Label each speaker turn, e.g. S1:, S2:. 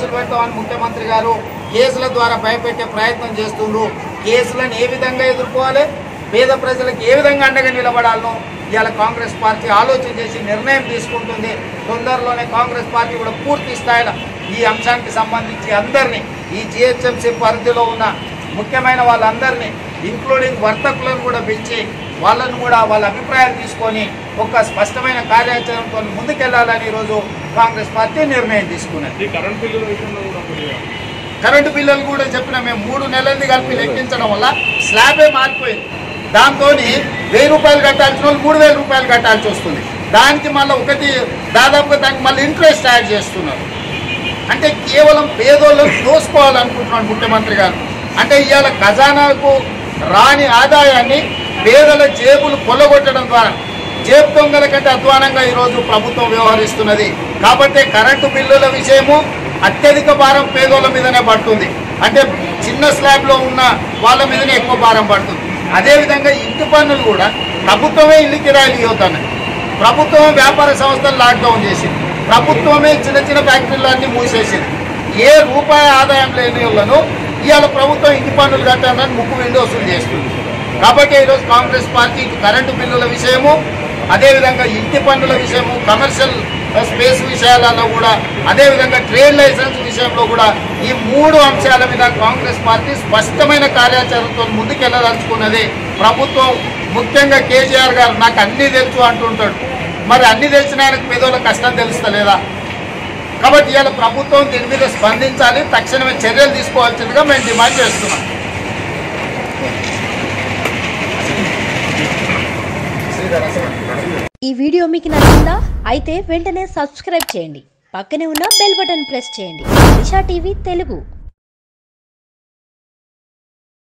S1: కేసులు పెడతామని ముఖ్యమంత్రి గారు కేసుల ద్వారా భయపెట్టే ప్రయత్నం చేస్తుండ్రు కేసులను ఏ విధంగా ఎదుర్కోవాలి పేద ప్రజలకు ఏ విధంగా అండగా నిలబడాలనో ఇవాళ కాంగ్రెస్ పార్టీ ఆలోచన చేసి నిర్ణయం తీసుకుంటుంది తొందరలోనే కాంగ్రెస్ పార్టీ కూడా పూర్తి స్థాయిలో ఈ అంశానికి సంబంధించి అందరినీ ఈ జిహెచ్ఎంసీ పరిధిలో ఉన్న ముఖ్యమైన వాళ్ళందరినీ ఇంక్లూడింగ్ వర్తకులను కూడా పిలిచి వాళ్ళను కూడా వాళ్ళ అభిప్రాయాలు తీసుకొని ఒక స్పష్టమైన కార్యాచరణతో ముందుకెళ్లాలని ఈరోజు కాంగ్రెస్ పార్టీ నిర్ణయం తీసుకున్నది
S2: ఈ కరెంట్ బిల్లుల విషయంలో కూడా కొద్దిగా
S1: కరెంటు బిల్లులు కూడా చెప్పిన మేము మూడు నెలలది కలిపి లెక్కించడం వల్ల స్లాబే మారిపోయింది దాంతో వెయ్యి రూపాయలు కట్టాల్సిన వాళ్ళు మూడు వేల రూపాయలు కట్టాల్సి వస్తుంది దానికి మళ్ళీ ఒకటి దాదాపుగా దానికి మళ్ళీ ఇంట్రెస్ట్ యాడ్ చేస్తున్నారు అంటే కేవలం పేదోళ్ళను దోసుకోవాలనుకుంటున్నాడు ముఖ్యమంత్రి గారు అంటే ఇవాళ ఖజానాకు రాని ఆదాయాన్ని పేదల జేబులు కొల్లగొట్టడం ద్వారా జేబు దొంగల కంటే అధ్వానంగా ఈరోజు ప్రభుత్వం వ్యవహరిస్తున్నది కాబట్టి కరెంటు బిల్లుల విషయము అత్యధిక భారం పేదోళ్ళ మీదనే పడుతుంది అంటే చిన్న స్లాబ్లో ఉన్న వాళ్ళ మీదనే ఎక్కువ భారం పడుతుంది అదేవిధంగా ఇంటి పన్నులు కూడా ప్రభుత్వమే ఇల్లు కిరాయిలు ఇవ్వతాను ప్రభుత్వం వ్యాపార సంస్థలు లాక్డౌన్ చేసింది ప్రభుత్వమే చిన్న చిన్న ఫ్యాక్టరీలన్నీ మూసేసింది ఏ రూపాయి ఆదాయం లేని వాళ్ళను ఇవాళ ప్రభుత్వం ఇంటి పన్నులు కట్టాలని ముక్కు విండి వసూలు చేస్తుంది కాబట్టి ఈరోజు కాంగ్రెస్ పార్టీ ఇటు కరెంటు బిల్లుల విషయము అదేవిధంగా ఇంటి పన్నుల విషయము కమర్షియల్ స్పేస్ విషయాలలో కూడా అదేవిధంగా ట్రేడ్ లైసెన్స్ విషయంలో కూడా ఈ మూడు అంశాల మీద కాంగ్రెస్ పార్టీ స్పష్టమైన కార్యాచరణతో ముందుకెళ్లదలుచుకున్నది ప్రభుత్వం ముఖ్యంగా కేసీఆర్ గారు నాకు అన్నీ తెలుసు అంటుంటాడు మరి అన్ని తెలిసిన ఆయనకు పేదోళ్ళ కష్టం తెలుస్తలేదా కాబట్టి ఇవాళ ప్రభుత్వం దీని మీద స్పందించాలి తక్షణమే చర్యలు తీసుకోవాల్సిందిగా మేము డిమాండ్ చేస్తున్నాం
S3: ఈ వీడియో మీకు నచ్చిందా అయితే వెంటనే సబ్స్క్రైబ్ చేయండి పక్కనే ఉన్న బెల్ బటన్ ప్రెస్ చేయండి దిశా టీవీ తెలుగు